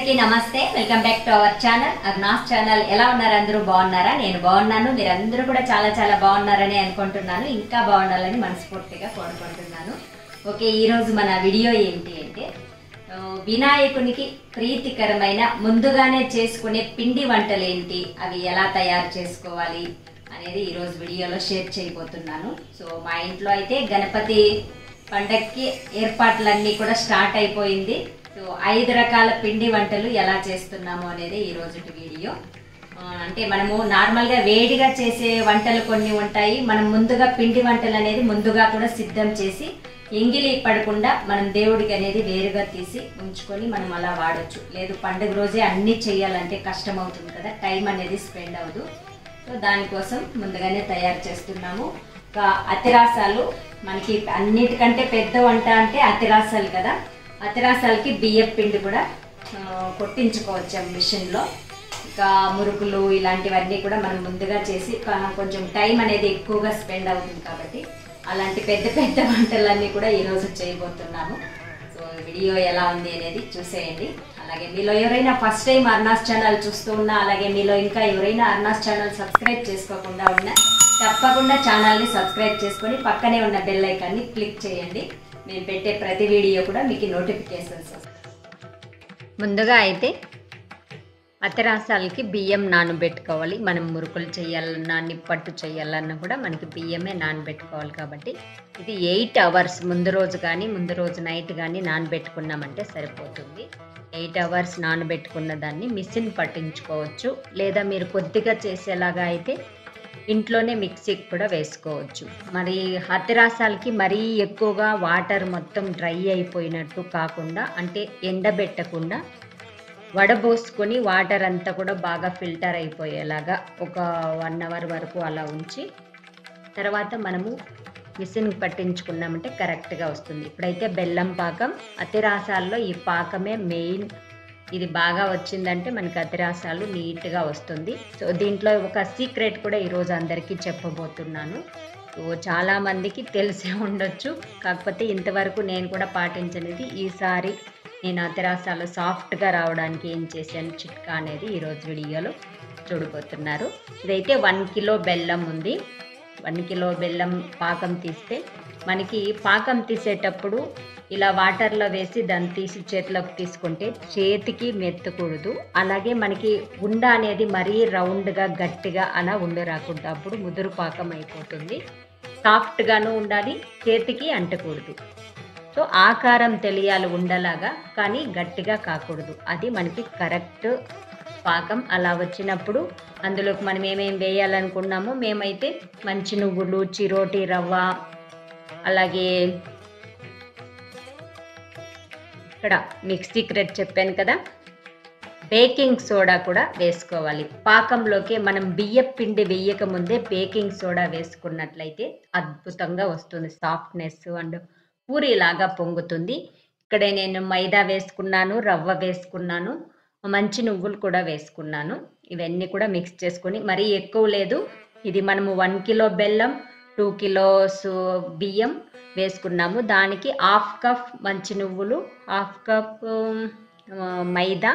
అందరికీ నమస్తే welcome back to our channel Arnas channel ఎలా ఉన్నారు అందరూ బాగున్నారా నేను బాగున్నాను మీరు అందరూ కూడా చాలా చాలా బాగున్నారని అనుకుంటున్నాను ఇంకా బాగుండాలని మనస్ఫూర్తిగా కోరుకుంటున్నాను ఓకే ఈ రోజు మన వీడియో ఏంటి అంటే ఆ, వినాయకునికి ప్రీతికరమైన ముందుగానే చేసుకునే పిండి వంటలు ఏంటి అవి ఎలా తయారు చేసుకోవాలి అనేది ఈ రోజు వీడియోలో షేర్ చేయబోతున్నాను సో మా ఇంట్లో అయితే గణపతి పండక్కి ఏర్పాట్లన్నీ కూడా స్టార్ట్ అయిపోయింది సో ఐదు రకాల పిండి వంటలు ఎలా చేస్తున్నాము అనేది ఈ రోజు వీడియో ఆ, అంటే మనము నార్మల్గా వేడిగా చేసే వంటలు కొన్ని ఉంటాయి మనం ముందుగా పిండి వంటలు అనేది ముందుగా కూడా సిద్ధం చేసి ఎంగిలి పడకుండా మనం దేవుడికి అనేది వేరుగా తీసి ఉంచుకొని మనం అలా వాడొచ్చు లేదు పండుగ రోజే అన్నీ చేయాలంటే కష్టం అవుతుంది కదా టైం అనేది స్పెండ్ అవ్వదు సో దానికోసం ముందుగానే తయారు చేస్తున్నాము ఇంకా అతిరాసాలు మనకి అన్నిటికంటే పెద్ద వంట అంటే అతిరాసాలు కదా అతిరాసాలకి బియ్యం పిండి కూడా ఆ, కొట్టించుకోవచ్చు మిషన్లో ఇంకా మురుకులు ఇలాంటివన్నీ కూడా మనం ముందుగా చేసి కా- కొంచెం టైం అనేది ఎక్కువగా స్పెండ్ అవుతుంది కాబట్టి అలాంటి పెద్ద పెద్ద వంటలన్నీ కూడా ఈరోజు చేయబోతున్నాము సో వీడియో ఎలా ఉంది అనేది చూసేయండి అలాగే మీలో ఎవరైనా ఫస్ట్ టైం అర్నాస్ ఛానల్ చూస్తూ ఉన్నా అలాగే మీలో ఇంకా ఎవరైనా అర్నాస్ ఛానల్ సబ్స్క్రైబ్ చేసుకోకుండా ఉన్నా తప్పకుండా ఛానల్ని సబ్స్క్రైబ్ చేసుకొని పక్కనే ఉన్న బెల్ ఐకాన్ని క్లిక్ చేయండి మేము పెట్టే ప్రతి వీడియో కూడా మీకు నోటిఫికేషన్స్ ముందుగా అయితే అతరాసాలకి బియ్యం నానబెట్టుకోవాలి మనం మురుకులు చేయాలన్నా నిప్పట్టు చేయాలన్నా కూడా మనకి బియ్యమే నానబెట్టుకోవాలి కాబట్టి ఇది ఎయిట్ అవర్స్ ముందు రోజు కానీ ముందు రోజు నైట్ కానీ నానబెట్టుకున్నామంటే సరిపోతుంది ఎయిట్ అవర్స్ నానబెట్టుకున్న దాన్ని మిషన్ పట్టించుకోవచ్చు లేదా మీరు కొద్దిగా చేసేలాగా అయితే ఇంట్లోనే మిక్సీకి కూడా వేసుకోవచ్చు మరి హతిరాసాలకి మరీ ఎక్కువగా వాటర్ మొత్తం డ్రై అయిపోయినట్టు కాకుండా అంటే ఎండబెట్టకుండా వడబోసుకొని వాటర్ అంతా కూడా బాగా ఫిల్టర్ అయిపోయేలాగా ఒక వన్ అవర్ వరకు అలా ఉంచి తర్వాత మనము మిషన్ పట్టించుకున్నామంటే కరెక్ట్గా వస్తుంది ఇప్పుడైతే బెల్లం పాకం అతిరాసాల్లో ఈ పాకమే మెయిన్ ఇది బాగా వచ్చిందంటే మనకి అతిరాసాలు నీట్గా వస్తుంది సో దీంట్లో ఒక సీక్రెట్ కూడా ఈరోజు అందరికీ చెప్పబోతున్నాను సో చాలామందికి తెలిసే ఉండొచ్చు కాకపోతే ఇంతవరకు నేను కూడా పాటించనిది ఈసారి నేను అతిరాసాలు సాఫ్ట్గా రావడానికి ఏం చేశాను చిట్కా అనేది ఈరోజు వీడియోలో చూడబోతున్నారు ఇదైతే వన్ కిలో బెల్లం ఉంది వన్ కిలో బెల్లం పాకం తీస్తే మనకి పాకం తీసేటప్పుడు ఇలా వాటర్లో వేసి దాన్ని తీసి చేతిలోకి తీసుకుంటే చేతికి మెత్తకూడదు అలాగే మనకి ఉండ అనేది మరీ రౌండ్గా గట్టిగా అలా ఉండ రాకుండా అప్పుడు ముదురు పాకం అయిపోతుంది సాఫ్ట్గాను ఉండాలి చేతికి అంటకూడదు సో ఆకారం తెలియాలి ఉండలాగా కానీ గట్టిగా కాకూడదు అది మనకి కరెక్ట్ పాకం అలా వచ్చినప్పుడు అందులోకి మనం ఏమేం వేయాలనుకున్నామో మేమైతే మంచి నువ్వులు చిరోటి రవ్వ అలాగే ఇక్కడ మీకు సీక్రెట్ చెప్పాను కదా బేకింగ్ సోడా కూడా వేసుకోవాలి పాకంలోకి మనం బియ్య పిండి వేయక ముందే బేకింగ్ సోడా వేసుకున్నట్లయితే అద్భుతంగా వస్తుంది సాఫ్ట్నెస్ అండ్ పూరిలాగా పొంగుతుంది ఇక్కడ నేను మైదా వేసుకున్నాను రవ్వ వేసుకున్నాను మంచి నువ్వులు కూడా వేసుకున్నాను ఇవన్నీ కూడా మిక్స్ చేసుకొని మరీ ఎక్కువ లేదు ఇది మనము వన్ కిలో బెల్లం టూ కిలోస్ బియ్యం వేసుకున్నాము దానికి హాఫ్ కప్ మంచి నువ్వులు హాఫ్ కప్ మైదా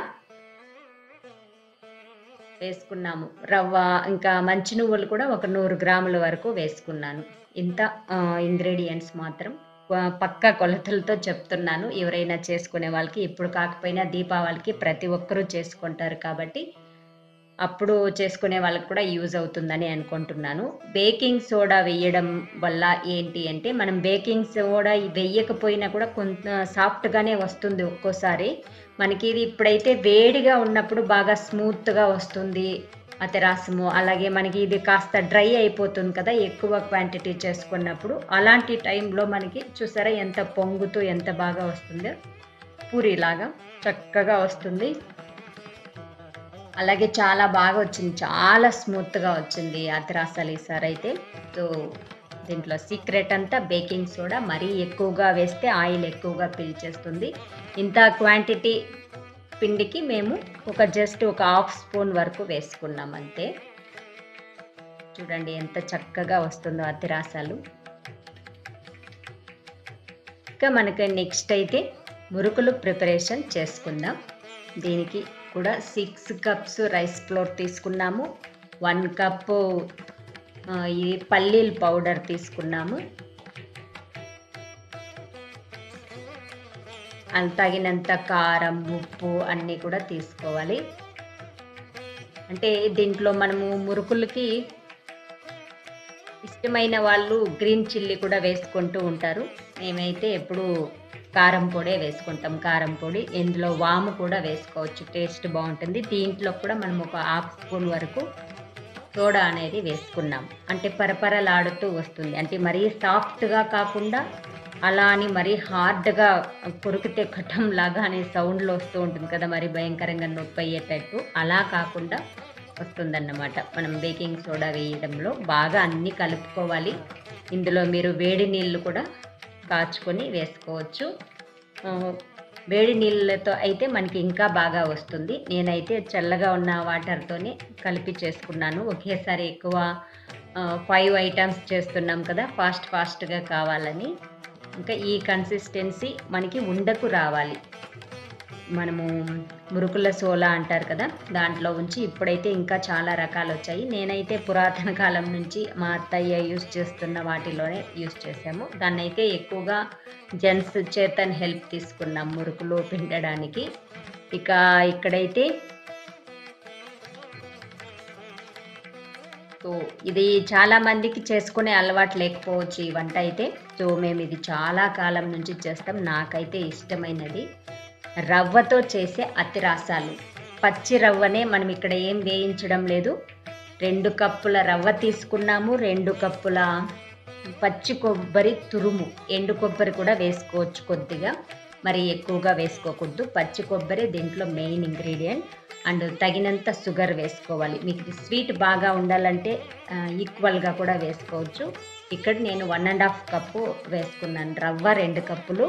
వేసుకున్నాము రవ్వ ఇంకా మంచి నువ్వులు కూడా ఒక నూరు గ్రాముల వరకు వేసుకున్నాను ఇంత ఇంగ్రీడియంట్స్ మాత్రం ఆ, పక్కా కొలతలతో చెప్తున్నాను ఎవరైనా చేసుకునే వాళ్ళకి ఇప్పుడు కాకపోయినా దీపావళికి ప్రతి ఒక్కరూ చేసుకుంటారు కాబట్టి అప్పుడు చేసుకునే వాళ్ళకి కూడా యూజ్ అవుతుందని అనుకుంటున్నాను బేకింగ్ సోడా వేయడం వల్ల ఏంటి అంటే మనం బేకింగ్ సోడా వేయకపోయినా కూడా కొంత సాఫ్ట్గానే వస్తుంది ఒక్కోసారి మనకి ఇది ఇప్పుడైతే వేడిగా ఉన్నప్పుడు బాగా స్మూత్గా వస్తుంది అతిరాసము అలాగే మనకి ఇది కాస్త డ్రై అయిపోతుంది కదా ఎక్కువ క్వాంటిటీ చేసుకున్నప్పుడు అలాంటి టైంలో మనకి చూసారా ఎంత పొంగుతూ ఎంత బాగా వస్తుందో పూరిలాగా చక్కగా వస్తుంది అలాగే చాలా బాగా వచ్చింది చాలా స్మూత్గా వచ్చింది అతిరాసాలు ఈసారి అయితే సో దీంట్లో సీక్రెట్ అంతా బేకింగ్ సోడా మరీ ఎక్కువగా వేస్తే ఆయిల్ ఎక్కువగా పీల్చేస్తుంది ఇంత క్వాంటిటీ పిండికి మేము ఒక జస్ట్ ఒక హాఫ్ స్పూన్ వరకు వేసుకున్నాం అంతే చూడండి ఎంత చక్కగా వస్తుందో అతిరాసాలు ఇంకా మనకి నెక్స్ట్ అయితే మురుకులు ప్రిపరేషన్ చేసుకుందాం దీనికి కూడా సిక్స్ కప్స్ రైస్ ఫ్లోర్ తీసుకున్నాము వన్ కప్పు ఆ, ఈ పల్లీల పౌడర్ తీసుకున్నాము అంత తగినంత కారం ఉప్పు అన్నీ కూడా తీసుకోవాలి అంటే దీంట్లో మనము మురుకులకి ఇష్టమైన వాళ్ళు గ్రీన్ చిల్లీ కూడా వేసుకుంటూ ఉంటారు మేమైతే ఎప్పుడు కారం పొడే వేసుకుంటాం కారం పొడి ఇందులో వాము కూడా వేసుకోవచ్చు టేస్ట్ బాగుంటుంది దీంట్లో కూడా మనం ఒక హాఫ్ స్పూన్ వరకు సోడా అనేది వేసుకున్నాం అంటే పరపరలాడుతూ వస్తుంది అంటే మరీ సాఫ్ట్గా కాకుండా అలా అని మరీ హార్డ్గా కొరికితే కట్టం లాగా అనే సౌండ్లో వస్తూ ఉంటుంది కదా మరి భయంకరంగా నొప్పి అయ్యేటట్టు అలా కాకుండా వస్తుందన్నమాట మనం బేకింగ్ సోడా వేయడంలో బాగా అన్నీ కలుపుకోవాలి ఇందులో మీరు వేడి నీళ్ళు కూడా కాచుకొని వేసుకోవచ్చు ఆ, వేడి నీళ్ళతో అయితే మనకి ఇంకా బాగా వస్తుంది నేనైతే చల్లగా ఉన్న వాటర్తోనే కలిపి చేసుకున్నాను ఒకేసారి ఎక్కువ ఫైవ్ ఐటమ్స్ చేస్తున్నాం కదా ఫాస్ట్ ఫాస్ట్గా కావాలని ఇంకా ఈ కన్సిస్టెన్సీ మనకి ఉండకు రావాలి మనము మురుకుల సోలా అంటారు కదా దాంట్లో ఉంచి ఇప్పుడైతే ఇంకా చాలా రకాలు వచ్చాయి నేనైతే పురాతన కాలం నుంచి మా అత్తయ్య యూస్ చేస్తున్న వాటిలోనే యూస్ చేసాము దాన్ని అయితే ఎక్కువగా జెంట్స్ చేతన్ హెల్ప్ తీసుకున్నాం మురుకులు పిండడానికి ఇక ఇక్కడైతే సో ఇది చాలా మందికి చేసుకునే అలవాటు లేకపోవచ్చు ఈ వంట అయితే సో మేము ఇది చాలా కాలం నుంచి చేస్తాం నాకైతే ఇష్టమైనది రవ్వతో చేసే అతిరాసాలు పచ్చి రవ్వనే మనం ఇక్కడ ఏం వేయించడం లేదు రెండు కప్పుల రవ్వ తీసుకున్నాము రెండు కప్పుల పచ్చి కొబ్బరి తురుము ఎండు కొబ్బరి కూడా వేసుకోవచ్చు కొద్దిగా మరి ఎక్కువగా వేసుకోకూడదు పచ్చి కొబ్బరి దీంట్లో మెయిన్ ఇంగ్రీడియంట్ అండ్ తగినంత షుగర్ వేసుకోవాలి మీకు స్వీట్ బాగా ఉండాలంటే ఆ, ఈక్వల్గా కూడా వేసుకోవచ్చు ఇక్కడ నేను వన్ అండ్ హాఫ్ కప్పు వేసుకున్నాను రవ్వ రెండు కప్పులు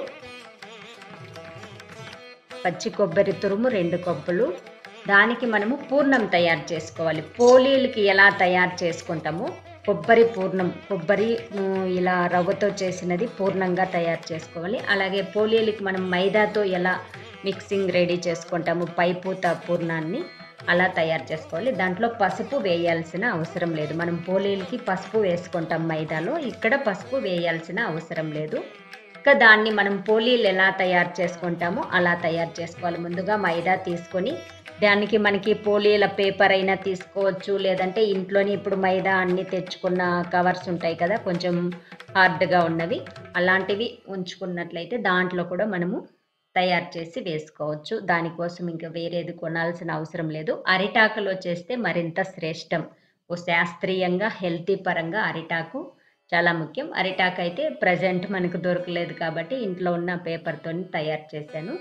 పచ్చి కొబ్బరి తురుము రెండు కప్పులు దానికి మనము పూర్ణం తయారు చేసుకోవాలి పోలీలకి ఎలా తయారు చేసుకుంటామో కొబ్బరి పూర్ణం కొబ్బరి ఉమ్, ఇలా రవ్వతో చేసినది పూర్ణంగా తయారు చేసుకోవాలి అలాగే పోలీలకి మనం మైదాతో ఎలా మిక్సింగ్ రెడీ చేసుకుంటాము పైపూత పూర్ణాన్ని అలా తయారు చేసుకోవాలి దాంట్లో పసుపు వేయాల్సిన అవసరం లేదు మనం పోలీలకి పసుపు వేసుకుంటాం మైదాలో ఇక్కడ పసుపు వేయాల్సిన అవసరం లేదు ఇంకా దాన్ని మనం పోలీలు ఎలా తయారు చేసుకుంటామో అలా తయారు చేసుకోవాలి ముందుగా మైదా తీసుకొని దానికి మనకి పోలీల పేపర్ అయినా తీసుకోవచ్చు లేదంటే ఇంట్లోనే ఇప్పుడు మైదా అన్ని తెచ్చుకున్న కవర్స్ ఉంటాయి కదా కొంచెం హార్డ్గా ఉన్నవి అలాంటివి ఉంచుకున్నట్లయితే దాంట్లో కూడా మనము తయారు చేసి వేసుకోవచ్చు దానికోసం ఇంకా వేరేది కొనాల్సిన అవసరం లేదు అరిటాకులో చేస్తే మరింత శ్రేష్టం ఓ శాస్త్రీయంగా హెల్తీ పరంగా అరిటాకు చాలా ముఖ్యం అరిటాకు అయితే ప్రజెంట్ మనకు దొరకలేదు కాబట్టి ఇంట్లో ఉన్న పేపర్తో తయారు చేశాను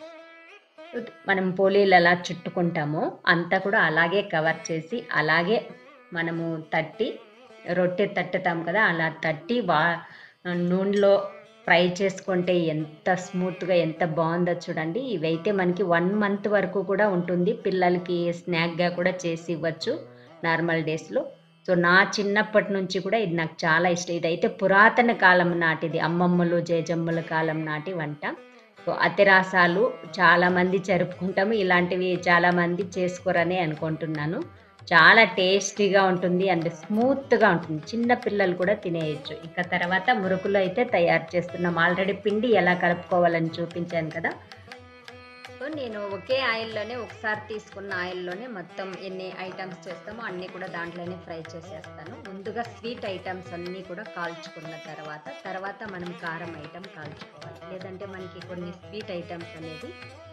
మనం పోలీలు ఎలా చుట్టుకుంటామో అంతా కూడా అలాగే కవర్ చేసి అలాగే మనము తట్టి రొట్టె తట్టుతాం కదా అలా తట్టి వా నూనెలో ఫ్రై చేసుకుంటే ఎంత స్మూత్గా ఎంత బాగుందో చూడండి ఇవైతే మనకి వన్ మంత్ వరకు కూడా ఉంటుంది పిల్లలకి స్నాక్గా కూడా చేసి ఇవ్వచ్చు నార్మల్ డేస్లో సో నా చిన్నప్పటి నుంచి కూడా ఇది నాకు చాలా ఇష్టం ఇదైతే పురాతన కాలం నాటిది అమ్మమ్మలు జేజమ్మల కాలం నాటి వంట సో అతిరాసాలు చాలామంది జరుపుకుంటాము ఇలాంటివి చాలామంది చేసుకోరనే అనుకుంటున్నాను చాలా టేస్టీగా ఉంటుంది అండ్ స్మూత్గా ఉంటుంది చిన్న పిల్లలు కూడా తినేయచ్చు ఇక తర్వాత మురుకులు అయితే తయారు చేస్తున్నాం ఆల్రెడీ పిండి ఎలా కలుపుకోవాలని చూపించాను కదా సో నేను ఒకే ఆయిల్లోనే ఒకసారి తీసుకున్న ఆయిల్లోనే మొత్తం ఎన్ని ఐటమ్స్ చేస్తామో అన్నీ కూడా దాంట్లోనే ఫ్రై చేసేస్తాను ముందుగా స్వీట్ ఐటమ్స్ అన్నీ కూడా కాల్చుకున్న తర్వాత తర్వాత మనం కారం ఐటమ్ కాల్చుకోవాలి లేదంటే మనకి కొన్ని స్వీట్ ఐటమ్స్ అనేది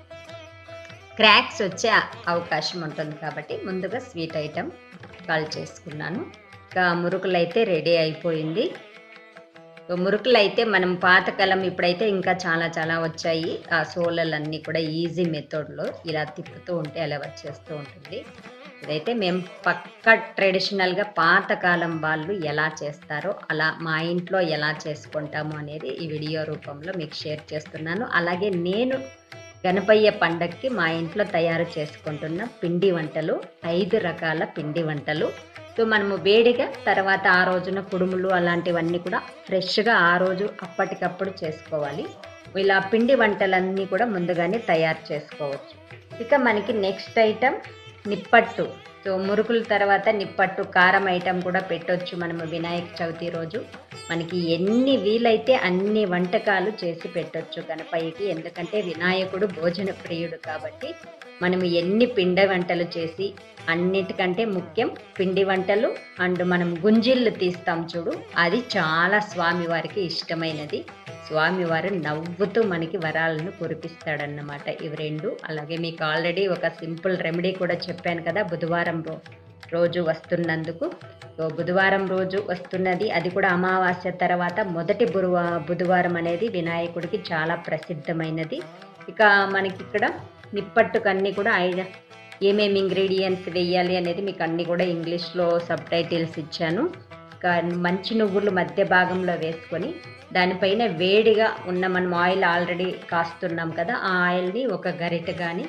క్రాక్స్ వచ్చే అవకాశం ఉంటుంది కాబట్టి ముందుగా స్వీట్ ఐటమ్ కాల్ చేసుకున్నాను ఇంకా మురుకులు అయితే రెడీ అయిపోయింది సో మురుకులు అయితే మనం పాతకాలం ఇప్పుడైతే ఇంకా చాలా చాలా వచ్చాయి ఆ సోలలన్నీ కూడా ఈజీ మెథడ్లో ఇలా తిప్పుతూ ఉంటే అలా వచ్చేస్తూ ఉంటుంది ఇదైతే మేము పక్క ట్రెడిషనల్గా పాతకాలం వాళ్ళు ఎలా చేస్తారో అలా మా ఇంట్లో ఎలా చేసుకుంటాము అనేది ఈ వీడియో రూపంలో మీకు షేర్ చేస్తున్నాను అలాగే నేను గణపయ్య పండక్కి మా ఇంట్లో తయారు చేసుకుంటున్న పిండి వంటలు ఐదు రకాల పిండి వంటలు సో మనము వేడిగా తర్వాత ఆ రోజున కుడుములు అలాంటివన్నీ కూడా ఫ్రెష్గా ఆ రోజు అప్పటికప్పుడు చేసుకోవాలి ఇలా పిండి వంటలన్నీ కూడా ముందుగానే తయారు చేసుకోవచ్చు ఇక మనకి నెక్స్ట్ ఐటమ్ నిప్పట్టు సో మురుకుల తర్వాత నిప్పట్టు కారం ఐటమ్ కూడా పెట్టొచ్చు మనము వినాయక చవితి రోజు మనకి ఎన్ని వీలైతే అన్ని వంటకాలు చేసి పెట్టొచ్చు గణపయ్యకి ఎందుకంటే వినాయకుడు భోజన ప్రియుడు కాబట్టి మనము ఎన్ని పిండి వంటలు చేసి అన్నిటికంటే ముఖ్యం పిండి వంటలు అండ్ మనం గుంజిళ్ళు తీస్తాం చూడు అది చాలా స్వామివారికి ఇష్టమైనది స్వామివారు నవ్వుతూ మనకి వరాలను కురిపిస్తాడన్నమాట ఇవి రెండు అలాగే మీకు ఆల్రెడీ ఒక సింపుల్ రెమెడీ కూడా చెప్పాను కదా బుధవారం రో రోజు వస్తున్నందుకు సో బుధవారం రోజు వస్తున్నది అది కూడా అమావాస్య తర్వాత మొదటి బురువా బుధవారం అనేది వినాయకుడికి చాలా ప్రసిద్ధమైనది ఇక మనకి ఇక్కడ నిప్పట్టుకు అన్నీ కూడా ఐ- ఏమేమి ఇంగ్రీడియంట్స్ వేయాలి అనేది మీకు అన్నీ కూడా ఇంగ్లీష్లో సబ్ టైటిల్స్ ఇచ్చాను ఇక మంచి నువ్వులు మధ్య భాగంలో వేసుకొని దానిపైన వేడిగా ఉన్న మనం ఆయిల్ ఆల్రెడీ కాస్తున్నాం కదా ఆ ఆయిల్ని ఒక గరిట కానీ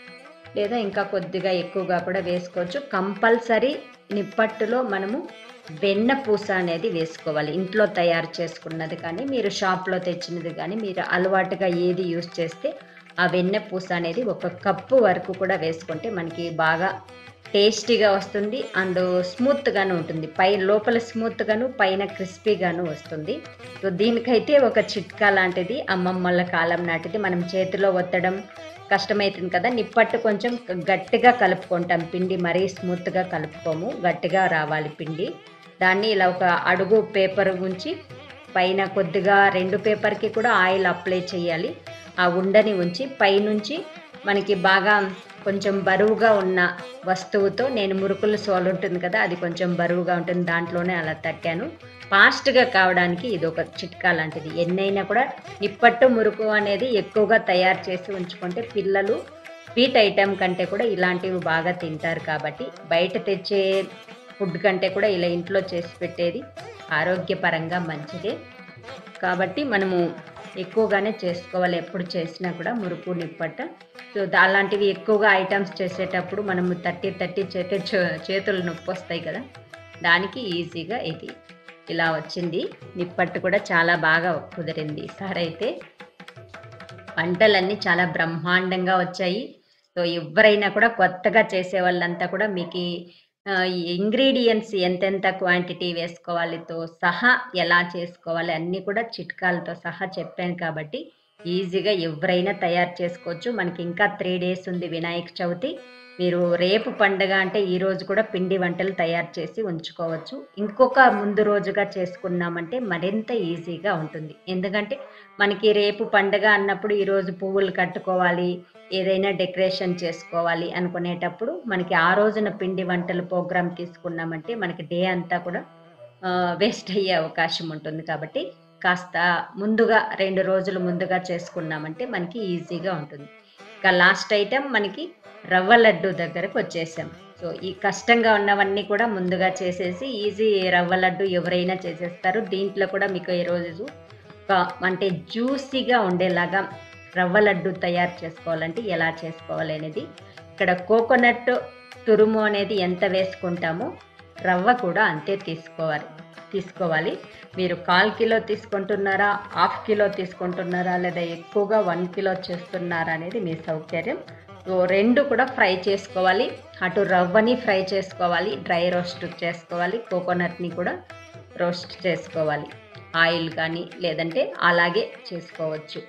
లేదా ఇంకా కొద్దిగా ఎక్కువగా కూడా వేసుకోవచ్చు కంపల్సరీ నిప్పట్టులో మనము వెన్న పూస అనేది వేసుకోవాలి ఇంట్లో తయారు చేసుకున్నది కానీ మీరు షాప్లో తెచ్చినది కానీ మీరు అలవాటుగా ఏది యూస్ చేస్తే ఆ వెన్న పూస అనేది ఒక కప్పు వరకు కూడా వేసుకుంటే మనకి బాగా టేస్టీగా వస్తుంది అండ్ స్మూత్గాను ఉంటుంది పై లోపల స్మూత్గాను పైన క్రిస్పీగాను వస్తుంది సో దీనికైతే ఒక చిట్కా లాంటిది అమ్మమ్మల కాలం నాటిది మనం చేతిలో ఒత్తడం కష్టమవుతుంది కదా నిప్పట్టు కొంచెం గట్టిగా కలుపుకుంటాం పిండి మరీ స్మూత్గా కలుపుకోము గట్టిగా రావాలి పిండి దాన్ని ఇలా ఒక అడుగు పేపర్ ఉంచి పైన కొద్దిగా రెండు పేపర్కి కూడా ఆయిల్ అప్లై చేయాలి ఆ ఉండని ఉంచి పైనుంచి మనకి బాగా కొంచెం బరువుగా ఉన్న వస్తువుతో నేను మురుకులు సోలు ఉంటుంది కదా అది కొంచెం బరువుగా ఉంటుంది దాంట్లోనే అలా తట్టాను ఫాస్ట్గా కావడానికి ఇది ఒక చిట్కా లాంటిది ఎన్నైనా కూడా నిప్పట్టు మురుకు అనేది ఎక్కువగా తయారు చేసి ఉంచుకుంటే పిల్లలు స్వీట్ ఐటెం కంటే కూడా ఇలాంటివి బాగా తింటారు కాబట్టి బయట తెచ్చే ఫుడ్ కంటే కూడా ఇలా ఇంట్లో చేసి పెట్టేది ఆరోగ్యపరంగా మంచిదే కాబట్టి మనము ఎక్కువగానే చేసుకోవాలి ఎప్పుడు చేసినా కూడా మురుకు నిప్పట్ట సో దా- అలాంటివి ఎక్కువగా ఐటమ్స్ చేసేటప్పుడు మనము తట్టి తట్టి చేతి చే- చేతులు నొప్పి వస్తాయి కదా దానికి ఈజీగా ఇది ఇలా వచ్చింది నిప్పట్టు కూడా చాలా బాగా కుదిరింది ఈసారి అయితే వంటలన్నీ చాలా బ్రహ్మాండంగా వచ్చాయి సో ఎవరైనా కూడా కొత్తగా చేసే వాళ్ళంతా కూడా మీకు ఇంగ్రీడియంట్స్ ఎంతెంత క్వాంటిటీ వేసుకోవాలితో సహా ఎలా చేసుకోవాలి అన్నీ కూడా చిట్కాలతో సహా చెప్పాను కాబట్టి ఈజీగా ఎవరైనా తయారు చేసుకోవచ్చు మనకి ఇంకా త్రీ డేస్ ఉంది వినాయక చవితి మీరు రేపు పండగ అంటే ఈ రోజు కూడా పిండి వంటలు తయారు చేసి ఉంచుకోవచ్చు ఇంకొక ముందు రోజుగా చేసుకున్నామంటే మరింత ఈజీగా ఉంటుంది ఎందుకంటే మనకి రేపు పండగ అన్నప్పుడు ఈరోజు పువ్వులు కట్టుకోవాలి ఏదైనా డెకరేషన్ చేసుకోవాలి అనుకునేటప్పుడు మనకి ఆ రోజున పిండి వంటల ప్రోగ్రామ్ తీసుకున్నామంటే మనకి డే అంతా కూడా వేస్ట్ అయ్యే అవకాశం ఉంటుంది కాబట్టి కాస్త ముందుగా రెండు రోజులు ముందుగా చేసుకున్నామంటే మనకి ఈజీగా ఉంటుంది ఇక లాస్ట్ ఐటెం మనకి రవ్వ లడ్డు దగ్గరకు వచ్చేసాం సో ఈ కష్టంగా ఉన్నవన్నీ కూడా ముందుగా చేసేసి ఈజీ రవ్వ లడ్డు ఎవరైనా చేసేస్తారు దీంట్లో కూడా మీకు ఈరోజు ఒక అంటే జ్యూసీగా ఉండేలాగా రవ్వ లడ్డు తయారు చేసుకోవాలంటే ఎలా చేసుకోవాలి అనేది ఇక్కడ కోకోనట్ తురుము అనేది ఎంత వేసుకుంటామో రవ్వ కూడా అంతే తీసుకోవాలి తీసుకోవాలి మీరు కాల్ కిలో తీసుకుంటున్నారా హాఫ్ కిలో తీసుకుంటున్నారా లేదా ఎక్కువగా వన్ కిలో చేస్తున్నారా అనేది మీ సౌకర్యం సో రెండు కూడా ఫ్రై చేసుకోవాలి అటు రవ్వని ఫ్రై చేసుకోవాలి డ్రై రోస్ట్ చేసుకోవాలి కోకోనట్ని కూడా రోస్ట్ చేసుకోవాలి ఆయిల్ కానీ లేదంటే అలాగే చేసుకోవచ్చు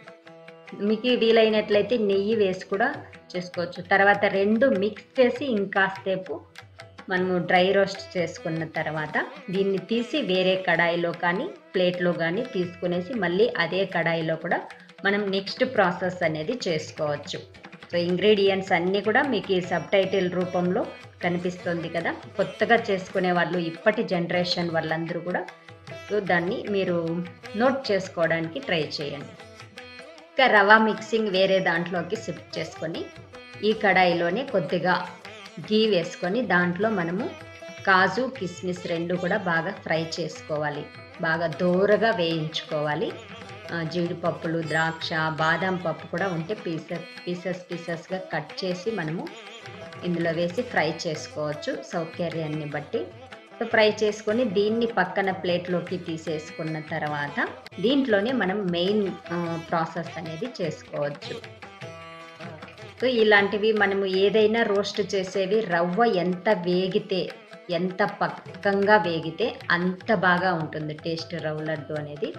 మీకు వీలైనట్లయితే నెయ్యి వేసి కూడా చేసుకోవచ్చు తర్వాత రెండు మిక్స్ చేసి ఇంకాసేపు మనము డ్రై రోస్ట్ చేసుకున్న తర్వాత దీన్ని తీసి వేరే కడాయిలో కానీ ప్లేట్లో కానీ తీసుకునేసి మళ్ళీ అదే కడాయిలో కూడా మనం నెక్స్ట్ ప్రాసెస్ అనేది చేసుకోవచ్చు సో ఇంగ్రీడియంట్స్ అన్నీ కూడా మీకు ఈ సబ్ టైటిల్ రూపంలో కనిపిస్తుంది కదా కొత్తగా చేసుకునే వాళ్ళు ఇప్పటి జనరేషన్ వాళ్ళందరూ కూడా సో దాన్ని మీరు నోట్ చేసుకోవడానికి ట్రై చేయండి ఇంకా రవా మిక్సింగ్ వేరే దాంట్లోకి షిఫ్ట్ చేసుకొని ఈ కడాయిలోనే కొద్దిగా గీ వేసుకొని దాంట్లో మనము కాజు కిస్మిస్ రెండు కూడా బాగా ఫ్రై చేసుకోవాలి బాగా దూరగా వేయించుకోవాలి ఆ, జీడిపప్పులు ద్రాక్ష బాదం పప్పు కూడా ఉంటే పీసెస్ పీసెస్ పీసెస్గా కట్ చేసి మనము ఇందులో వేసి ఫ్రై చేసుకోవచ్చు సౌకర్యాన్ని బట్టి సో ఫ్రై చేసుకొని దీన్ని పక్కన ప్లేట్లోకి తీసేసుకున్న తర్వాత దీంట్లోనే మనం మెయిన్ ప్రాసెస్ అనేది చేసుకోవచ్చు సో ఇలాంటివి మనము ఏదైనా రోస్ట్ చేసేవి రవ్వ ఎంత వేగితే ఎంత పక్కంగా వేగితే అంత బాగా ఉంటుంది టేస్ట్ రవ్వ లడ్డు అనేది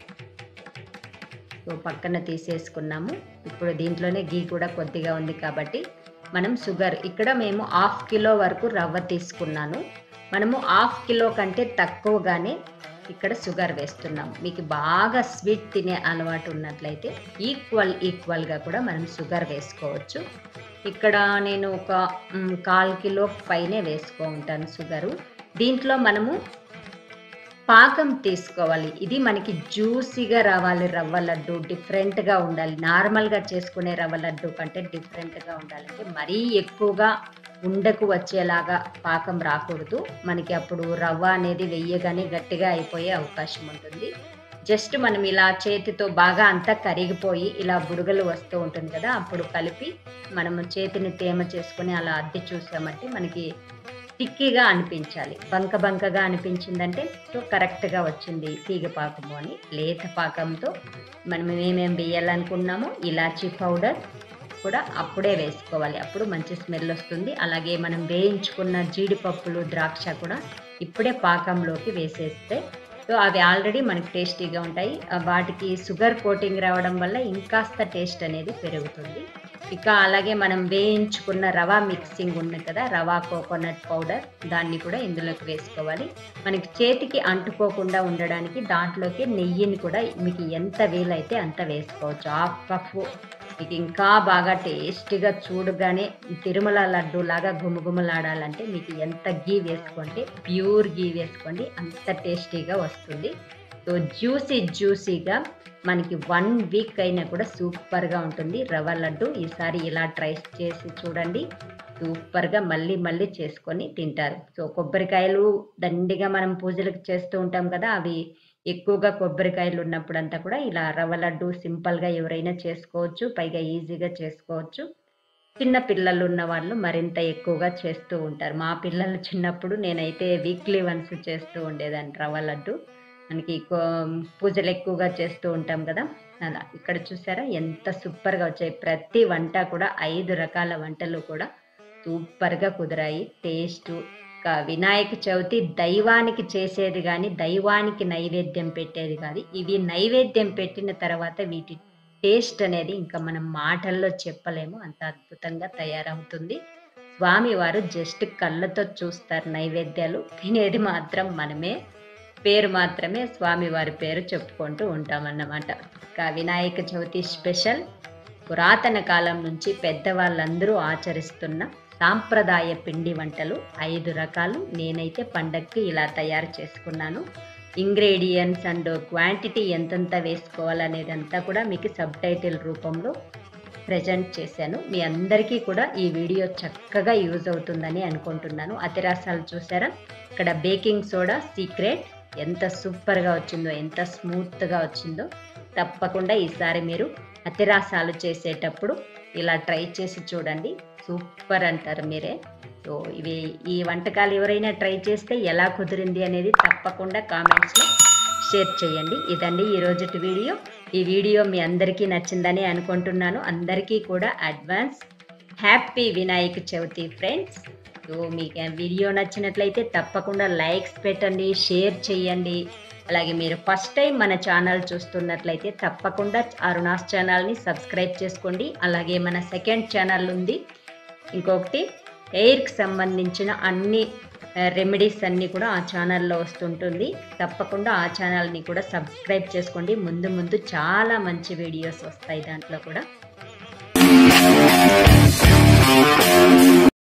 సో పక్కన తీసేసుకున్నాము ఇప్పుడు దీంట్లోనే గీ కూడా కొద్దిగా ఉంది కాబట్టి మనం షుగర్ ఇక్కడ మేము హాఫ్ కిలో వరకు రవ్వ తీసుకున్నాను మనము హాఫ్ కిలో కంటే తక్కువగానే ఇక్కడ షుగర్ వేస్తున్నాం మీకు బాగా స్వీట్ తినే అలవాటు ఉన్నట్లయితే ఈక్వల్ ఈక్వల్గా కూడా మనం షుగర్ వేసుకోవచ్చు ఇక్కడ నేను ఒక మ్, కాల్ కిలో పైనే వేసుకో ఉంటాను షుగరు దీంట్లో మనము పాకం తీసుకోవాలి ఇది మనకి జ్యూసీగా రావాలి రవ్వ లడ్డు డిఫరెంట్గా ఉండాలి నార్మల్గా చేసుకునే రవ్వ లడ్డు కంటే డిఫరెంట్గా ఉండాలంటే మరీ ఎక్కువగా ఉండకు వచ్చేలాగా పాకం రాకూడదు మనకి అప్పుడు రవ్వ అనేది వెయ్యగానే గట్టిగా అయిపోయే అవకాశం ఉంటుంది జస్ట్ మనం ఇలా చేతితో బాగా అంతా కరిగిపోయి ఇలా బుడగలు వస్తూ ఉంటుంది కదా అప్పుడు కలిపి మనము చేతిని తేమ చేసుకొని అలా అద్దె చూసామంటే మనకి టిక్కీగా అనిపించాలి బంక బంకగా అనిపించిందంటే సో కరెక్ట్గా వచ్చింది తీగ పాకము అని లేత పాకంతో మనం ఏమేం వేయాలనుకున్నామో ఇలాచీ పౌడర్ కూడా అప్పుడే వేసుకోవాలి అప్పుడు మంచి స్మెల్ వస్తుంది అలాగే మనం వేయించుకున్న జీడిపప్పులు ద్రాక్ష కూడా ఇప్పుడే పాకంలోకి వేసేస్తే సో అవి ఆల్రెడీ మనకి టేస్టీగా ఉంటాయి ఆ వాటికి షుగర్ కోటింగ్ రావడం వల్ల ఇంకాస్త టేస్ట్ అనేది పెరుగుతుంది ఇక అలాగే మనం వేయించుకున్న రవా మిక్సింగ్ ఉంది కదా రవా కోకోనట్ పౌడర్ దాన్ని కూడా ఇందులోకి వేసుకోవాలి మనకి చేతికి అంటుకోకుండా ఉండడానికి దాంట్లోకి నెయ్యిని కూడా మీకు ఎంత వీలైతే అంత వేసుకోవచ్చు హాఫ్ కప్ మీకు ఇంకా బాగా టేస్టీగా చూడగానే తిరుమల లడ్డు లాగా గుమగుమలాడాలంటే మీకు ఎంత గీ వేసుకోండి ప్యూర్ గీ వేసుకోండి అంత టేస్టీగా వస్తుంది సో జ్యూసీ జ్యూసీగా మనకి వన్ వీక్ అయినా కూడా సూపర్గా ఉంటుంది రవ్వ లడ్డు ఈసారి ఇలా ట్రై చేసి చూడండి సూపర్గా మళ్ళీ మళ్ళీ చేసుకొని తింటారు సో కొబ్బరికాయలు దండిగా మనం పూజలకు చేస్తూ ఉంటాం కదా అవి ఎక్కువగా కొబ్బరికాయలు ఉన్నప్పుడంతా కూడా ఇలా రవ్వ లడ్డు సింపుల్గా ఎవరైనా చేసుకోవచ్చు పైగా ఈజీగా చేసుకోవచ్చు చిన్న పిల్లలు ఉన్న వాళ్ళు మరింత ఎక్కువగా చేస్తూ ఉంటారు మా పిల్లలు చిన్నప్పుడు నేనైతే వీక్లీ వన్స్ చేస్తూ ఉండేదాన్ని రవ్వ లడ్డు మనకి కో- పూజలు ఎక్కువగా చేస్తూ ఉంటాం కదా అలా ఇక్కడ చూసారా ఎంత సూపర్గా వచ్చాయి ప్రతి వంట కూడా ఐదు రకాల వంటలు కూడా సూపర్గా కుదిరాయి టేస్ట్ వినాయక చవితి దైవానికి చేసేది కానీ దైవానికి నైవేద్యం పెట్టేది కాదు ఇవి నైవేద్యం పెట్టిన తర్వాత వీటి టేస్ట్ అనేది ఇంకా మనం మాటల్లో చెప్పలేము అంత అద్భుతంగా తయారవుతుంది స్వామివారు జస్ట్ కళ్ళతో చూస్తారు నైవేద్యాలు తినేది మాత్రం మనమే పేరు మాత్రమే స్వామివారి పేరు చెప్పుకుంటూ ఉంటామన్నమాట ఇంకా వినాయక చవితి స్పెషల్ పురాతన కాలం నుంచి పెద్దవాళ్ళందరూ ఆచరిస్తున్న సాంప్రదాయ పిండి వంటలు ఐదు రకాలు నేనైతే పండక్కి ఇలా తయారు చేసుకున్నాను ఇంగ్రీడియంట్స్ అండ్ క్వాంటిటీ ఎంతెంత వేసుకోవాలనేదంతా కూడా మీకు సబ్ టైటిల్ రూపంలో ప్రజెంట్ చేశాను మీ అందరికీ కూడా ఈ వీడియో చక్కగా యూజ్ అవుతుందని అనుకుంటున్నాను అతిరాసాలు చూసారా ఇక్కడ బేకింగ్ సోడా సీక్రెట్ ఎంత సూపర్గా వచ్చిందో ఎంత స్మూత్గా వచ్చిందో తప్పకుండా ఈసారి మీరు అతిరాసాలు చేసేటప్పుడు ఇలా ట్రై చేసి చూడండి సూపర్ అంటారు మీరే సో ఇవి ఈ వంటకాలు ఎవరైనా ట్రై చేస్తే ఎలా కుదిరింది అనేది తప్పకుండా కామెంట్స్లో షేర్ చేయండి ఇదండి ఈ రోజుటి వీడియో ఈ వీడియో మీ అందరికీ నచ్చిందని అనుకుంటున్నాను అందరికీ కూడా advance happy Vinayaka Chavithi friends so మీకు ఆ వీడియో నచ్చినట్లయితే తప్పకుండా లైక్స్ పెట్టండి షేర్ చేయండి అలాగే మీరు ఫస్ట్ టైం మన ఛానల్ చూస్తున్నట్లయితే తప్పకుండా అరుణాస్ ఛానల్ని సబ్స్క్రైబ్ చేసుకోండి అలాగే మన సెకండ్ ఛానల్ ఉంది ఇంకొకటి హెయిర్కి సంబంధించిన అన్ని రెమెడీస్ అన్నీ కూడా ఆ ఛానల్లో వస్తుంటుంది తప్పకుండా ఆ ఛానల్ని కూడా సబ్స్క్రైబ్ చేసుకోండి ముందు ముందు చాలా మంచి వీడియోస్ వస్తాయి దాంట్లో కూడా